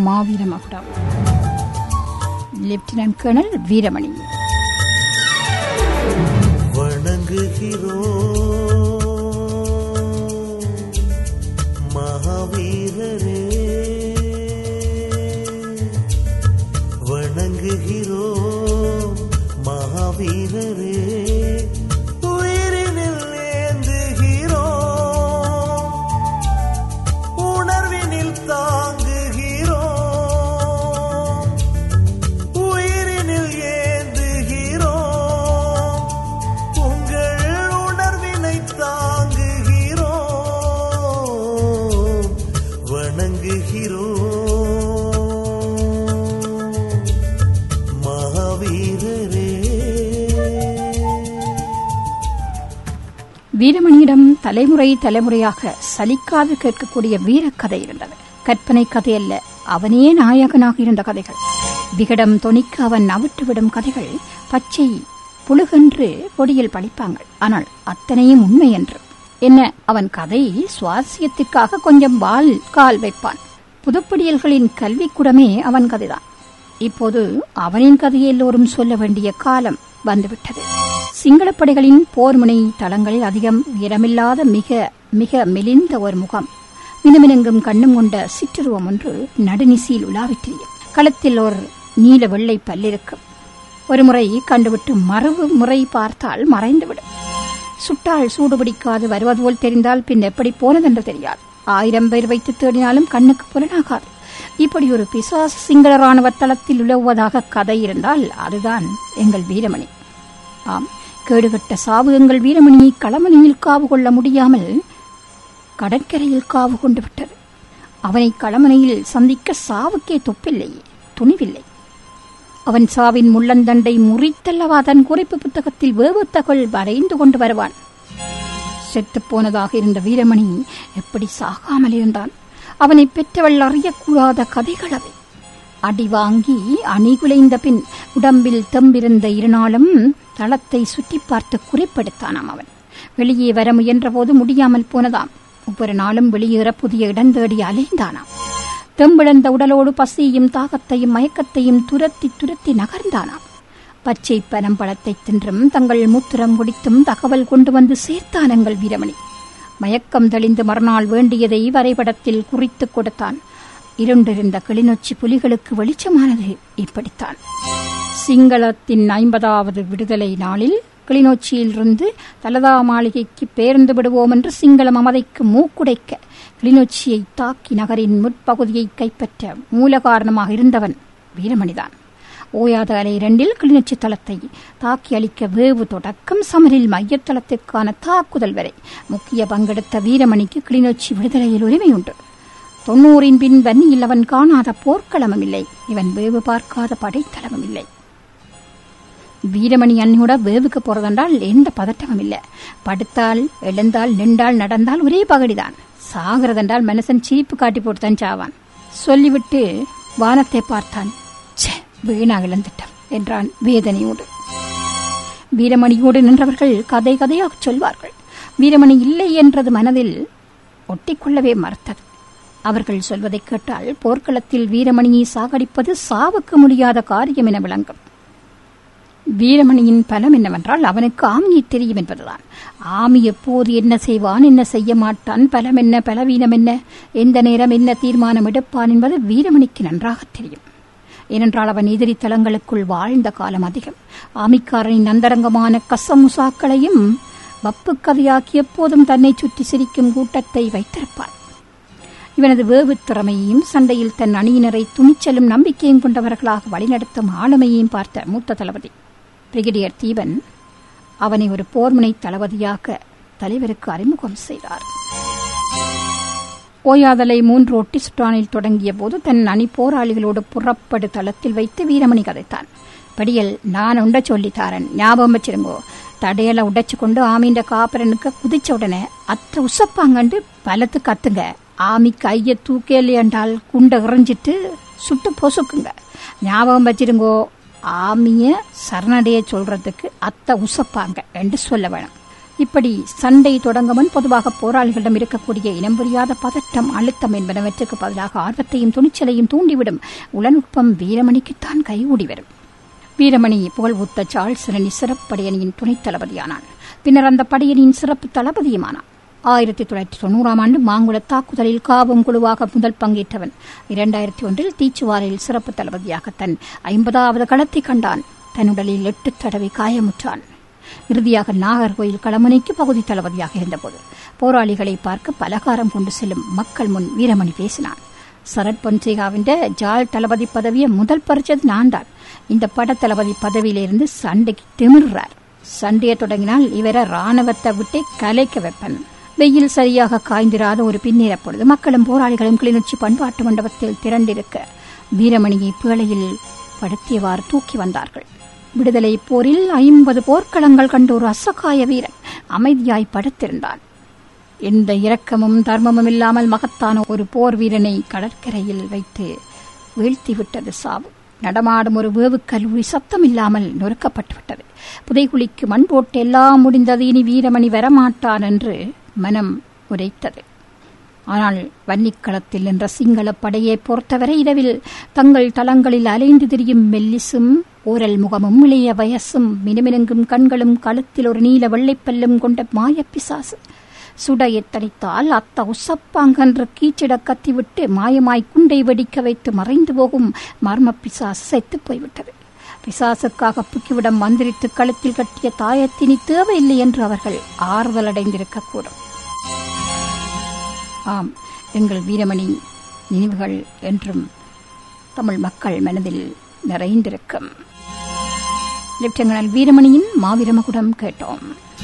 மாவீர மகுடம் lieutenant colonel Veeramani வணங்குகிறோம் மகாவீரரே வணங்குகிறோம் மகாவீரரே உயிரினில் ஏந்துகிறோம் உணர்வினில் தாங்குகிறோம் உயிரினில் ஏந்துகிறோம் உங்கள் உணர்வினை தாங்குகிறோம் வணங்குகிறோம் மகாவீரரே வீரமணியிடம் தலைமுறை தலைமுறையாக சலிக்காது கேட்கக்கூடிய வீரக்கதை இருந்தது கற்பனை கதை அல்ல அவனே நாயகனாக இருந்த கதைகள் விகடம் தொனிக்க அவன் அவிட்டுவிடும் கதைகள் பச்சை புழுகென்று பொடியில் படிப்பாங்க ஆனால் அத்தனையும் உண்மை என்று என்ன அவன் கதை சுவாரஸ்யத்திற்காக கொஞ்சம் வால் கால் வைப்பான் புதுப்படியல்களின் கல்விக்கூடமே அவன் கதைதான் இப்போது அவனின் கதையை எல்லோரும் சொல்ல வேண்டிய காலம் வந்துவிட்டது சிங்களப் படைகளின் போர்முனை தளங்களில் அதிகம் உயரமில்லாத மிக மிக மெலிந்த ஒரு முகம் மினுமினுங்கும் கண்ணும் கொண்ட சிற்றுருவம் ஒன்று நடுநிசியில் உலாவித் திரியும் களத்தில் ஒரு நீல வெள்ளை பல்லிருக்கும் ஒரு முறை கண்டுவிட்டு மறுவு முறை பார்த்தால் மறைந்துவிடும் சுட்டால் சூடு பிடிக்காது வருவது போல் தெரிந்தால் பின் எப்படி போனதென்று தெரியாது ஆயிரம் பேர் வைத்து தேடினாலும் கண்ணுக்கு புலனாகாது இப்படி ஒரு பிசாசு சிங்கள ராணுவ தளத்தில் உலவுவதாக கதை இருந்தால் அதுதான் எங்கள் வீரமணி ஆம் கேடுகட்ட சாவு எங்கள் வீரமணியை களமணியில் காவு கொள்ள முடியாமல் கடற்கரையில் காவு கொண்டு விட்டது அவனை களமனையில் சந்திக்க சாவுக்கே தொப்பில்லை துணிவில்லை அவன் சாவின் முள்ளந்தண்டை முறித்தல்லவா தன் குறிப்பு புத்தகத்தில் வேவுத்தகள் வரைந்து கொண்டு வருவான் செத்துப் போனதாக இருந்த வீரமணி எப்படி சாகாமல் இருந்தான் அவனை பெற்றவள் அறியக்கூடாத கதைகள் அவை அடி வாங்கி அணிகுலைந்த பின் உடம்பில் தெம்பிருந்த இருநாளும் தளத்தை சுற்றி பார்த்து குறிப்பெடுத்தானாம் அவன் வெளியே வர முயன்றபோது முடியாமல் போனதாம் ஒவ்வொரு நாளும் வெளியேற புதிய இடம் தேடி அலைந்தானாம் தெம்பிழந்த உடலோடு பசியையும் தாகத்தையும் மயக்கத்தையும் துரத்தி துரத்தி நகர்ந்தானாம் பச்சை பனம்பழத்தை தின்றும் தங்கள் மூத்திரம் குடித்தும் தகவல் கொண்டு வந்து சேர்த்தான் எங்கள் வீரமணி மயக்கம் தெளிந்து மறுநாள் வேண்டியதை வரைபடத்தில் குறித்துக் கொடுத்தான் இருண்டிருந்த கிளிநொச்சி புலிகளுக்கு வெளிச்சமானது இப்படித்தான் சிங்களத்தின் ஐம்பதாவது விடுதலை நாளில் கிளிநொச்சியிலிருந்து தலதா மாளிகைக்கு பேருந்து விடுவோம் என்று சிங்கள மமதைக்கு மூக்குடைக்க கிளிநொச்சியை தாக்கி நகரின் முற்பகுதியை கைப்பற்ற மூல காரணமாக இருந்தவன் வீரமணிதான் ஓயாத அலை இரண்டில் கிளிநொச்சி தளத்தை தாக்கி அளிக்க வேவு தொடக்கம் சமரில் மையத்தளத்திற்கான தாக்குதல் வரை முக்கிய பங்கெடுத்த வீரமணிக்கு கிளிநொச்சி விடுதலையில் உரிமை உண்டு தொன்னூறின் பின் வன்னியில் அவன் காணாத போர்க்களமும் இல்லை இவன் வேவு பார்க்காத படைத்தளமும் இல்லை வீரமணி அண்ணியோட வேவுக்கு போறதென்றால் எந்த பதட்டமும் இல்லை படுத்தால் எழுந்தால் நின்றால் நடந்தால் ஒரே பகடிதான் சாகிறதென்றால் மனுஷன் சிரிப்பு காட்டி போட்டுத்தான் சாவான் சொல்லிவிட்டு வானத்தை பார்த்தான் ச்சே வீணா இழந்துட்டான் என்றான் வேதனையோடு வீரமணியோடு நின்றவர்கள் கதை கதையாக சொல்வார்கள் வீரமணி இல்லை என்றது மனதில் ஒட்டிக்கொள்ளவே மறுத்தது அவர்கள் சொல்வதை கேட்டால் போர்க்களத்தில் வீரமணியை சாகடிப்பது சாவுக்கு முடியாத காரியம் என விளங்கும் வீரமணியின் பலம் என்னவென்றால் அவனுக்கு ஆமியை தெரியும் என்பதுதான் ஆமி எப்போது என்ன செய்வான் என்ன செய்ய மாட்டான் பலம் என்ன பலவீனம் என்ன எந்த நேரம் என்ன தீர்மானம் எடுப்பான் என்பது வீரமணிக்கு நன்றாக தெரியும் ஏனென்றால் அவன் எதிரி தளங்களுக்குள் வாழ்ந்த காலம் அதிகம் ஆமிக்காரனின் அந்தரங்கமான கசமுசாக்களையும் வப்பு கதையாக்கி எப்போதும் தன்னை சுற்றி சிரிக்கும் கூட்டத்தை வைத்திருப்பான் இவனது வேவு திறமையையும் சண்டையில் தன் அணியினரை துணிச்சலும் நம்பிக்கையும் கொண்டவர்களாக வழிநடத்தும் ஆளுமையையும் பார்த்த மூத்த தளபதி பிரிகேடியர் தீபன் அவனை ஒரு போர்முனை தளபதியாக தலைவருக்கு அறிமுகம் செய்தார் ஓயாதலை மூன்று ஒட்டி சுற்றானில் தொடங்கிய போது தன் அணி போராளிகளோடு புறப்படு தளத்தில் வைத்து வீரமணி கதைத்தான் படியல் நான் உண்ட சொல்லித்தாரன் ஞாபகம் வச்சிருங்கோ தடையல உடைச்சு கொண்டு ஆமீண்ட காப்பரனுக்கு குதிச்ச உடனே அத்த உசப்பாங்கண்டு பலத்து கத்துங்க ஆமி கைய தூக்கேலி என்றால் குண்டை இறைஞ்சிட்டு சுட்டு பொசுக்குங்க ஞாபகம் வச்சிருங்கோ ஆமிய சரணடைய சொல்றதுக்கு அத்த உசப்பாங்க என்று சொல்ல வேணும் இப்படி சண்டை தொடங்கும் முன் பொதுவாக போராளிகளிடம் இருக்கக்கூடிய இனம் புரியாத பதட்டம் அழுத்தம் என்பனவற்றுக்கு பதிலாக ஆர்வத்தையும் துணிச்சலையும் தூண்டிவிடும் உளநுட்பம் வீரமணிக்குத்தான் கைகூடி வரும் வீரமணி புகழ்வுத்த சாள்சரணி சிறப்படையணியின் துணைத் தளபதியானான் பின்னர் அந்த படையணியின் சிறப்பு தளபதியுமானான் ஆயிரத்தி தொள்ளாயிரத்தி தொண்ணூறாம் ஆண்டு மாங்குள தாக்குதலில் காவும் குழுவாக முதல் பங்கேற்றவன் இரண்டாயிரத்தி ஒன்றில் தீச்சுவாரில் சிறப்பு தளபதியாக தன் ஐம்பதாவது களத்தை கண்டான் தன் உடலில் எட்டு தடவை காயமுற்றான் இறுதியாக நாகர்கோயில் களமணிக்கு பகுதி தளபதியாக இருந்தபோது போராளிகளை பார்க்க பலகாரம் கொண்டு செல்லும் மக்கள் முன் வீரமணி பேசினான் சரத் பொன்சேகாவின் ஜால் தளபதி பதவியை முதல் பறிச்சது நான் தான் இந்த பட தளபதி பதவியிலிருந்து சண்டைக்கு திமிர்றார் சண்டையை தொடங்கினால் இவரை ராணுவத்தை விட்டே கலைக்க வைப்பன் வெயில் சரியாக காய்ந்திராத ஒரு பின்னேற பொழுது மக்களும் போராளிகளும் கிளிநொச்சி பண்பாட்டு மண்டபத்தில் திரண்டிருக்க வீரமணியை பேழையில் படுத்தியவாறு தூக்கி வந்தார்கள் விடுதலை போரில் ஐம்பது போர்க்களங்கள் கண்ட ஒரு அசகாய வீரன் அமைதியாய் படுத்திருந்தான் எந்த இரக்கமும் தர்மமும் இல்லாமல் மகத்தான ஒரு போர் வீரனை கடற்கரையில் வைத்து வீழ்த்திவிட்டது சாவு நடமாடும் ஒரு வேவுக் கல்லூரி சத்தம் இல்லாமல் நொறுக்கப்பட்டு விட்டது புதைகுழிக்கு மண் போட்டு எல்லாம் முடிந்தது இனி வீரமணி வரமாட்டான் என்று மனம் உரைத்தது ஆனால் வன்னிக்களத்தில் நின்ற சிங்கள படையை பொறுத்தவரை இரவில் தங்கள் தளங்களில் அலைந்து திரியும் மெல்லிசும் ஓரல் முகமும் இளைய வயசும் மினுமினுங்கும் கண்களும் கழுத்தில் ஒரு நீல வெள்ளைப்பல்லும் கொண்ட மாயப்பிசாசு சுட எத்தனித்தால் அத்த உசப்பாங்கன்று கீச்சிட கத்திவிட்டு மாயமாய் குண்டை வெடிக்க வைத்து மறைந்து போகும் மர்ம பிசாசு செத்துப் போய்விட்டது பிசாசுக்காக புக்கிவிடம் மந்திரித்து கழுத்தில் கட்டிய தாயத்தினி தேவையில்லை என்று அவர்கள் ஆறுதல் அடைந்திருக்கக்கூடும் ஆம் எங்கள் வீரமணி நினைவுகள் என்றும் தமிழ் மக்கள் மனதில் நிறைந்திருக்கும் லெப்டினல் வீரமணியின் மாவீரமகுடம் கேட்டோம்